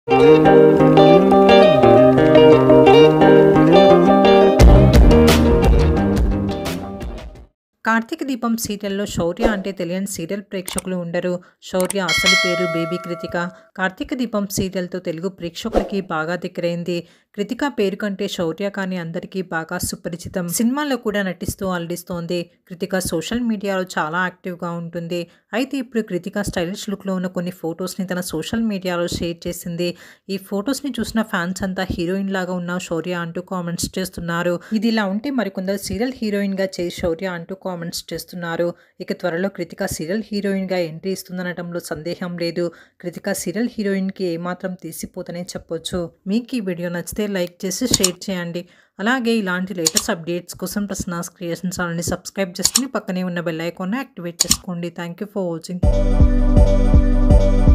కార్తీక దీపం సీరియల్‌లో శౌర్య అంటే తెలియని సీరియల్ ప్రేక్షకులు ఉండరు. శౌర్య అసలు పేరు బేబీ కృతిక. కార్తీక దీపం సీరియల్‌తో తెలుగు ప్రేక్షకులకి బాగా దగ్గరైంది. కృతిక పేరు కంటే శౌర్య కానీ అందరికీ బాగా సుపరిచితం. సినిమాల్లో కూడా నటిస్తూ అలరిస్తోంది. కృతిక సోషల్ మీడియాలో చాలా యాక్టివ్‌గా ఉంటుంది. అయితే ఇప్పుడు కృతిక స్టైలిష్ లుక్‌లో ఉన్న కొన్ని ఫోటోస్‌ని తన సోషల్ మీడియాలో షేర్ చేసింది. ఈ ఫోటోస్‌ని చూసిన ఫ్యాన్స్ అంతా హీరోయిన్ లాగా ఉన్నావు శౌర్య అంటూ కామెంట్స్ చేస్తున్నారు. ఇదిలా ఉంటే మరికొందరు సీరియల్ హీరోయిన్‌గా చేయి శౌర్య అంటూ కామెంట్స్ చేస్తున్నారు. ఇక త్వరలో కృతిక సీరియల్ హీరోయిన్‌గా ఎంట్రీ ఇస్తుందనటంలో సందేహం లేదు. కృతిక సీరియల్ హీరోయిన్‌కి ఏమాత్రం తీసిపోదనే చెప్పొచ్చు. మీకు ఈ వీడియో నచ్చితే లైక్ చేసి షేర్ చేయండి. అలాగే ఇలాంటి లేటెస్ట్ అప్డేట్స్ కోసం ప్రసన్నాస్ క్రియేషన్స్ ఛానల్‌ని సబ్స్క్రైబ్ చేసుకొని పక్కనే ఉన్న బెల్ ఐకాన్‌ని యాక్టివేట్ చేసుకోండి. Thank you for watching.